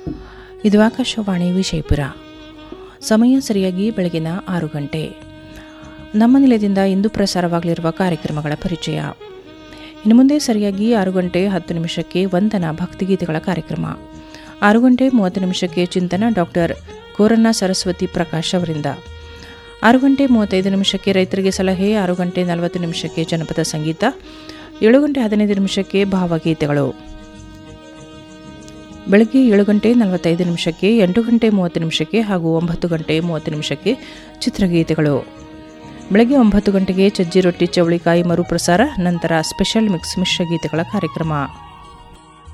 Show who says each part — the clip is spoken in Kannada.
Speaker 1: ಇದು ಆಕಾಶವಾಣಿ ವಿಜಯಪುರ ಸಮಯ ಸರಿಯಾಗಿ ಬೆಳಗಿನ ಆರು ಗಂಟೆ ನಮ್ಮ ನಿಲಯದಿಂದ ಇಂದು ಪ್ರಸಾರವಾಗಲಿರುವ ಕಾರ್ಯಕ್ರಮಗಳ ಪರಿಚಯ ಇನ್ನು ಮುಂದೆ ಸರಿಯಾಗಿ ಆರು ಗಂಟೆ ಹತ್ತು ನಿಮಿಷಕ್ಕೆ ವಂದನಾ ಭಕ್ತಿಗೀತೆಗಳ ಕಾರ್ಯಕ್ರಮ ಆರು ಗಂಟೆ ಮೂವತ್ತು ನಿಮಿಷಕ್ಕೆ ಚಿಂತನ ಡಾಕ್ಟರ್ ಕೋರನ್ನ ಸರಸ್ವತಿ ಪ್ರಕಾಶ್ ಅವರಿಂದ ಆರು ಗಂಟೆ ಮೂವತ್ತೈದು ನಿಮಿಷಕ್ಕೆ ರೈತರಿಗೆ ಸಲಹೆ ಆರು ಗಂಟೆ ನಲವತ್ತು ನಿಮಿಷಕ್ಕೆ ಜನಪದ ಸಂಗೀತ ಏಳು ಗಂಟೆ ಹದಿನೈದು ನಿಮಿಷಕ್ಕೆ ಭಾವಗೀತೆಗಳು ಬೆಳಗ್ಗೆ ಏಳು ಗಂಟೆ ನಲವತ್ತೈದು ನಿಮಿಷಕ್ಕೆ ಎಂಟು ಗಂಟೆ ಮೂವತ್ತು ನಿಮಿಷಕ್ಕೆ ಹಾಗೂ ಒಂಬತ್ತು ಗಂಟೆ ಮೂವತ್ತು ನಿಮಿಷಕ್ಕೆ ಚಿತ್ರಗೀತೆಗಳು ಬೆಳಗ್ಗೆ ಒಂಬತ್ತು ಗಂಟೆಗೆ ಚಜ್ಜಿ ರೊಟ್ಟಿ ಚವಳಿಕಾಯಿ ಮರುಪ್ರಸಾರ ನಂತರ ಸ್ಪೆಷಲ್ ಮಿಕ್ಸ್ ಮಿಶ್ರಗೀತೆಗಳ ಕಾರ್ಯಕ್ರಮ